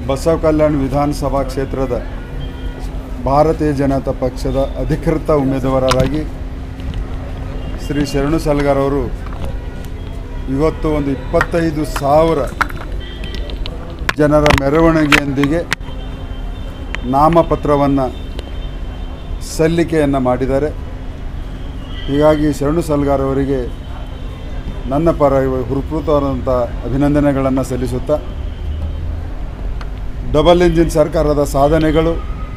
ಬಸವ ಕಲ್ಯಾಣ ವಿಧಾನಸಭಾ ಕ್ಷೇತ್ರದ ಭಾರತೀಯ ಜನತಾ ಪಕ್ಷದ ಅಧಿಕೃತ ಉಮೇದುವಾರರಾಗಿ ಶ್ರೀ ಶರಣು ಸಲ್ಗಾರ್ ಅವರು ಇವತ್ತು ಒಂದು ಇಪ್ಪತ್ತೈದು ಸಾವಿರ ಜನರ ಮೆರವಣಿಗೆಯೊಂದಿಗೆ ನಾಮಪತ್ರವನ್ನು ಸಲ್ಲಿಕೆಯನ್ನು ಮಾಡಿದ್ದಾರೆ ಹೀಗಾಗಿ ಶರಣು ಸಲ್ಗಾರ್ ಅವರಿಗೆ ನನ್ನ ಪರ ಹೃತ್ಪೂತವಾದಂಥ ಅಭಿನಂದನೆಗಳನ್ನು ಸಲ್ಲಿಸುತ್ತಾ ಡಬಲ್ ಇಂಜಿನ್ ಸರ್ಕಾರದ ಸಾಧನೆಗಳು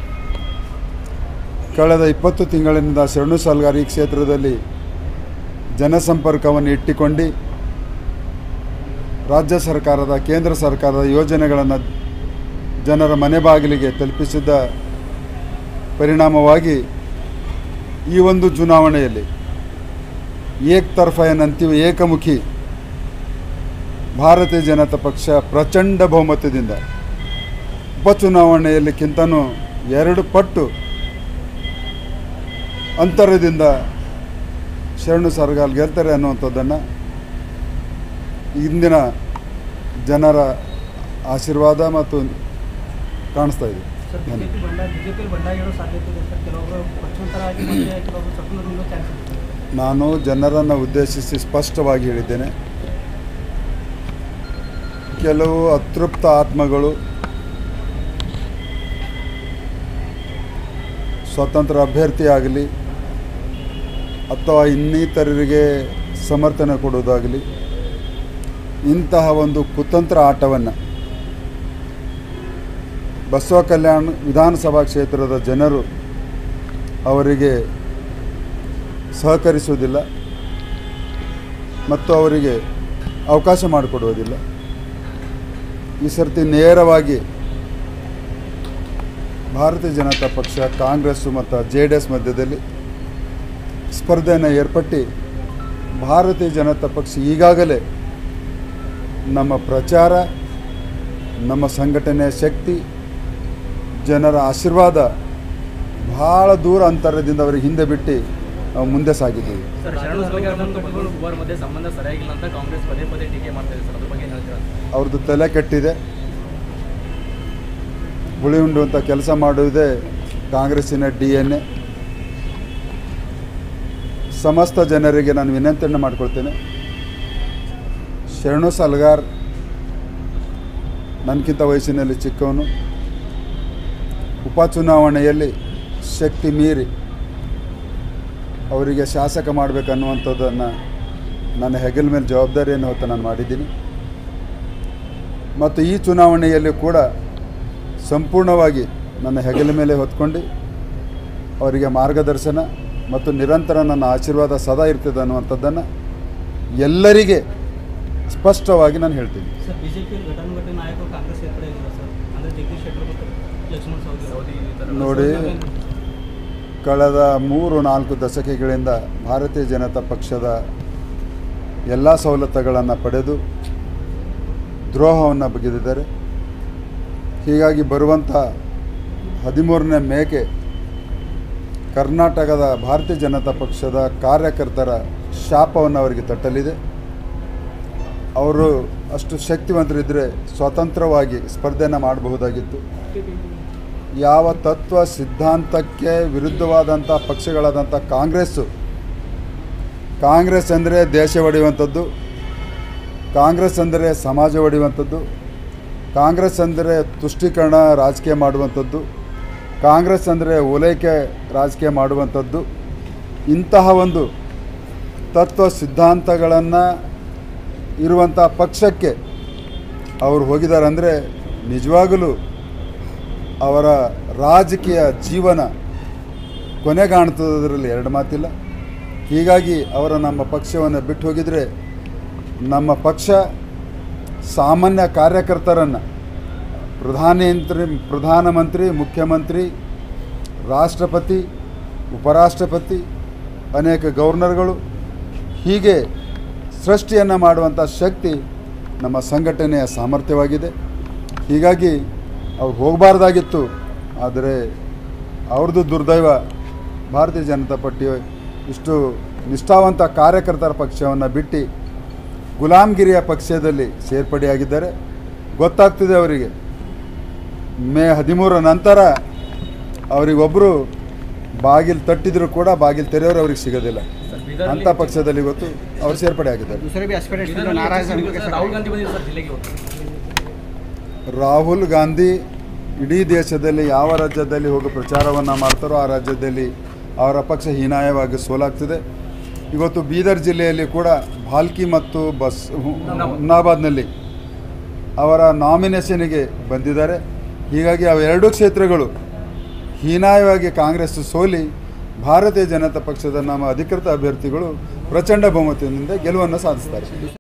ಕಳೆದ ಇಪ್ಪತ್ತು ತಿಂಗಳಿನಿಂದ ಶರಣು ಸಲ್ಗಾರ್ ಈ ಕ್ಷೇತ್ರದಲ್ಲಿ ಜನಸಂಪರ್ಕವನ್ನು ಇಟ್ಟುಕೊಂಡು ರಾಜ್ಯ ಸರ್ಕಾರದ ಕೇಂದ್ರ ಸರ್ಕಾರದ ಯೋಜನೆಗಳನ್ನು ಜನರ ಮನೆ ಬಾಗಿಲಿಗೆ ತಲುಪಿಸಿದ್ದ ಪರಿಣಾಮವಾಗಿ ಈ ಒಂದು ಚುನಾವಣೆಯಲ್ಲಿ ಏಕತರ್ಫ ಏನಂತೀವಿ ಏಕಮುಖಿ ಭಾರತೀಯ ಜನತಾ ಪಕ್ಷ ಪ್ರಚಂಡ ಬಹುಮತದಿಂದ ಉಪಚುನಾವಣೆಯಲ್ಲಿಕ್ಕಿಂತನೂ ಎರಡು ಪಟ್ಟು ಅಂತರದಿಂದ ಶರಣು ಸರ್ಗಾಲ್ ಗೆಲ್ತಾರೆ ಅನ್ನುವಂಥದ್ದನ್ನು ಇಂದಿನ ಜನರ ಆಶೀರ್ವಾದ ಮತ್ತು ಕಾಣಿಸ್ತಾ ಇದೆ ಸರ್ ಧನ್ಯವಾದ ಬಿಜೆಪಿ ಬಂಡ ಬಿಜೆಪಿಯಲ್ಲಿ ಬಂಡಾಯ ಹೇಳೋ ಸಾಧ್ಯತೆ ಇದೆ ಸರ್ ಕೆಲವೊಬ್ಬರು ಪಕ್ಷಾಂತರವಾಗಿ ಮತ್ತೆ ಕೆಲವೊಬ್ಬರು ಸ್ವಪ್ನ ನಿಲ್ಲೋ ಚಾನ್ಸಸ್ ಇದೆ ನಾನು ಜನರನ್ನು ಉದ್ದೇಶಿಸಿ ಸ್ಪಷ್ಟವಾಗಿ ಹೇಳಿದ್ದೇನೆ ಕೆಲವು ಅತೃಪ್ತ ಆತ್ಮಗಳು ಸ್ವತಂತ್ರ ಅಭ್ಯರ್ಥಿ ಆಗಲಿ ಅಥವಾ ಇನ್ನಿತರರಿಗೆ ಸಮರ್ಥನೆ ಕೊಡುವುದಾಗಲಿ ಇಂತಹ ಒಂದು ಕುತಂತ್ರ ಆಟವನ್ನು ಬಸವ ಕಲ್ಯಾಣ ವಿಧಾನಸಭಾ ಕ್ಷೇತ್ರದ ಜನರು ಅವರಿಗೆ ಸಹಕರಿಸುವುದಿಲ್ಲ ಮತ್ತು ಅವರಿಗೆ ಅವಕಾಶ ಮಾಡಿಕೊಡುವುದಿಲ್ಲ ಈ ಸರ್ತಿ ನೇರವಾಗಿ ಭಾರತೀಯ ಜನತಾ ಪಕ್ಷ ಕಾಂಗ್ರೆಸ್ಸು ಮತ್ತು ಜೆ ಡಿ ಎಸ್ ಮಧ್ಯದಲ್ಲಿ ಸ್ಪರ್ಧೆಯನ್ನು ಏರ್ಪಟ್ಟು ಭಾರತೀಯ ಜನತಾ ಪಕ್ಷ ಈಗಾಗಲೇ ನಮ್ಮ ಪ್ರಚಾರ ನಮ್ಮ ಸಂಘಟನೆಯ ಶಕ್ತಿ ಜನರ ಆಶೀರ್ವಾದ ಬಹಳ ದೂರ ಅಂತರದಿಂದ ಅವರಿಗೆ ಹಿಂದೆ ಬಿಟ್ಟು ನಾವು ಮುಂದೆ ಸಾಗಿದ್ದೀವಿ ಸರ್ ಶರಣು ಸಲಗಾರ್ ಮತ್ತು ಮಧು ಕುಮಾರ್ ಮಧ್ಯೆ ಸಂಬಂಧ ಸರಿಯಾಗಿಲ್ಲ ಅಂತ ಕಾಂಗ್ರೆಸ್ ಪದೇ ಪದೇ ಟೀಕೆ ಮಾಡ್ತಾ ಇದೆ ಸರ್ ಅದ್ರ ಬಗ್ಗೆ ಏನು ಹೇಳ್ತೀರಾ ಅವ್ರದ್ದು ತಲೆ ಕೆಟ್ಟಿದೆ ಹುಳಿ ಉಂಡುವಂಥ ಕೆಲಸ ಮಾಡುವುದೇ ಕಾಂಗ್ರೆಸ್ಸಿನ ಡಿ ಎನ್ ಎ ಸಮಸ್ತ ಜನರಿಗೆ ನಾನು ವಿನಂತಿಯನ್ನು ಮಾಡ್ಕೊಳ್ತೇನೆ ಶರಣು ಸಲ್ಗಾರ್ ನನಗಿಂತ ವಯಸ್ಸಿನಲ್ಲಿ ಚಿಕ್ಕವನು ಉಪಚುನಾವಣೆಯಲ್ಲಿ ಶಕ್ತಿ ಮೀರಿ ಅವರಿಗೆ ಶಾಸಕ ಮಾಡಬೇಕನ್ನುವಂಥದ್ದನ್ನು ನನ್ನ ಹೆಗಲ ಮೇಲೆ ಜವಾಬ್ದಾರಿಯನ್ನು ಹೊತ್ತು ನಾನು ಮಾಡಿದ್ದೀನಿ ಮತ್ತು ಈ ಚುನಾವಣೆಯಲ್ಲಿ ಕೂಡ ಸಂಪೂರ್ಣವಾಗಿ ನನ್ನ ಹೆಗಲ ಮೇಲೆ ಹೊತ್ಕೊಂಡು ಅವರಿಗೆ ಮಾರ್ಗದರ್ಶನ ಮತ್ತು ನಿರಂತರ ನನ್ನ ಆಶೀರ್ವಾದ ಸದಾ ಇರ್ತದೆ ಅನ್ನುವಂಥದ್ದನ್ನು ಎಲ್ಲರಿಗೆ ಸ್ಪಷ್ಟವಾಗಿ ನಾನು ಹೇಳ್ತೀನಿ ಸರ್ ಬಿಜೆಪಿಯಲ್ಲಿ ಘಟಾನುಘಟಿ ನಾಯಕರು ಕಾಂಗ್ರೆಸ್ ಸೇರ್ಪಡೆ ಆಗಿಲ್ಲ ಸರ್ ಅಂದರೆ ಜಗದೀಶ್ ಶೆಟ್ಟರ್ ಮತ್ತು ಲಕ್ಷ್ಮಣ್ ಸವದಿ ಸೌದಿ ಈ ಥರ ನೋಡಿ ಕಳೆದ ಮೂರು ನಾಲ್ಕು ದಶಕಗಳಿಂದ ಭಾರತೀಯ ಜನತಾ ಪಕ್ಷದ ಎಲ್ಲ ಸವಲತ್ತುಗಳನ್ನು ಪಡೆದು ದ್ರೋಹವನ್ನು ಬಗೆದಿದ್ದಾರೆ ಹೀಗಾಗಿ ಬರುವಂಥ ಹದಿಮೂರನೇ ಮೇಕೆ ಕರ್ನಾಟಕದ ಭಾರತೀಯ ಜನತಾ ಪಕ್ಷದ ಕಾರ್ಯಕರ್ತರ ಶಾಪವನ್ನು ಅವರಿಗೆ ತಟ್ಟಲಿದೆ ಅವರು ಅಷ್ಟು ಶಕ್ತಿವಂತರಿದ್ದರೆ ಸ್ವತಂತ್ರವಾಗಿ ಸ್ಪರ್ಧೆಯನ್ನು ಮಾಡಬಹುದಾಗಿತ್ತು ಯಾವ ತತ್ವ ಸಿದ್ಧಾಂತಕ್ಕೆ ವಿರುದ್ಧವಾದಂಥ ಪಕ್ಷಗಳಾದಂಥ ಕಾಂಗ್ರೆಸ್ಸು ಕಾಂಗ್ರೆಸ್ ಅಂದರೆ ದೇಶ ಒಡೆಯುವಂಥದ್ದು ಕಾಂಗ್ರೆಸ್ ಅಂದರೆ ಸಮಾಜ ಒಡೆಯುವಂಥದ್ದು ಕಾಂಗ್ರೆಸ್ ಅಂದರೆ ತುಷ್ಟೀಕರಣ ರಾಜಕೀಯ ಮಾಡುವಂಥದ್ದು ಕಾಂಗ್ರೆಸ್ ಅಂದರೆ ಓಲೈಕೆ ರಾಜಕೀಯ ಮಾಡುವಂಥದ್ದು ಇಂತಹ ಒಂದು ತತ್ವ ಸಿದ್ಧಾಂತಗಳನ್ನು ಇರುವಂಥ ಪಕ್ಷಕ್ಕೆ ಅವರು ಹೋಗಿದ್ದಾರೆ ಅಂದರೆ ನಿಜವಾಗಲೂ ಅವರ ರಾಜಕೀಯ ಜೀವನ ಕೊನೆಗಾಣ್ತದರಲ್ಲಿ ಎರಡು ಮಾತಿಲ್ಲ ಹೀಗಾಗಿ ಅವರ ನಮ್ಮ ಪಕ್ಷವನ್ನು ಬಿಟ್ಟು ಹೋಗಿದರೆ ನಮ್ಮ ಪಕ್ಷ ಸಾಮಾನ್ಯ ಕಾರ್ಯಕರ್ತರನ್ನು ಪ್ರಧಾನಮಂತ್ರಿ ಪ್ರಧಾನಮಂತ್ರಿ ಮುಖ್ಯಮಂತ್ರಿ ರಾಷ್ಟ್ರಪತಿ ಉಪರಾಷ್ಟ್ರಪತಿ ಅನೇಕ ಗವರ್ನರ್ಗಳು ಹೀಗೆ ಸೃಷ್ಟಿಯನ್ನು ಮಾಡುವಂಥ ಶಕ್ತಿ ನಮ್ಮ ಸಂಘಟನೆಯ ಸಾಮರ್ಥ್ಯವಾಗಿದೆ ಹೀಗಾಗಿ ಅವ್ರು ಹೋಗಬಾರ್ದಾಗಿತ್ತು ಆದರೆ ಅವ್ರದ್ದು ದುರ್ದೈವ ಭಾರತೀಯ ಜನತಾ ಪಾರ್ಟಿ ಇಷ್ಟು ನಿಷ್ಠಾವಂತ ಕಾರ್ಯಕರ್ತರ ಪಕ್ಷವನ್ನು ಬಿಟ್ಟು ಗುಲಾಮ್ಗಿರಿಯ ಪಕ್ಷದಲ್ಲಿ ಸೇರ್ಪಡೆಯಾಗಿದ್ದಾರೆ ಗೊತ್ತಾಗ್ತಿದೆ ಅವರಿಗೆ ಮೇ ಹದಿಮೂರ ನಂತರ ಅವರಿಗೊಬ್ಬರು ಬಾಗಿಲು ತಟ್ಟಿದ್ರು ಕೂಡ ಬಾಗಿಲು ತೆರೆಯೋರು ಅವ್ರಿಗೆ ಸಿಗೋದಿಲ್ಲ ಸರ್ ಬೀದರ್ ಅಂಥ ಪಕ್ಷದಲ್ಲಿ ಇವತ್ತು ಅವರು ಸೇರ್ಪಡೆ ಆಗಿದ್ದಾರೆ दूसरे भी एस्पिरेंट्स जो नाराज हैं उनके ರಾಹುಲ್ ಗಾಂಧಿ ಬಂದಿದ್ರು ಸರ್ ಜಿಲ್ಲೆಗೆ ಇವತ್ತು ರಾಹುಲ್ ಗಾಂಧಿ ಇಡೀ ದೇಶದಲ್ಲಿ ಯಾವ ರಾಜ್ಯದಲ್ಲಿ ಹೋಗಿ ಪ್ರಚಾರವನ್ನು ಮಾಡ್ತಾರೋ ಆ ರಾಜ್ಯದಲ್ಲಿ ಅವರ ಪಕ್ಷ ಹೀನಾಯವಾಗಿ ಸೋಲಾಗ್ತಿದೆ ಇವತ್ತು ಬೀದರ್ ಜಿಲ್ಲೆಯಲ್ಲಿ ಕೂಡ ಭಾಲ್ಕಿ ಮತ್ತು ಬಸ್ ಹುಮ್ನಾಬಾದ್ನಲ್ಲಿ ಅವರ ನಾಮಿನೇಷನ್ಗೆ ಬಂದಿದ್ದಾರೆ ಹೀಗಾಗಿ ಅವೆರಡೂ ಕ್ಷೇತ್ರಗಳು ಹೀನಾಯವಾಗಿ ಕಾಂಗ್ರೆಸ್ ಸೋಲಿ ಭಾರತೀಯ ಜನತಾ ಪಕ್ಷದ ನಮ್ಮ ಅಧಿಕೃತ ಅಭ್ಯರ್ಥಿಗಳು ಪ್ರಚಂಡ ಬಹುಮತದಿಂದ ಗೆಲುವನ್ನು ಸಾಧಿಸ್ತಾರೆ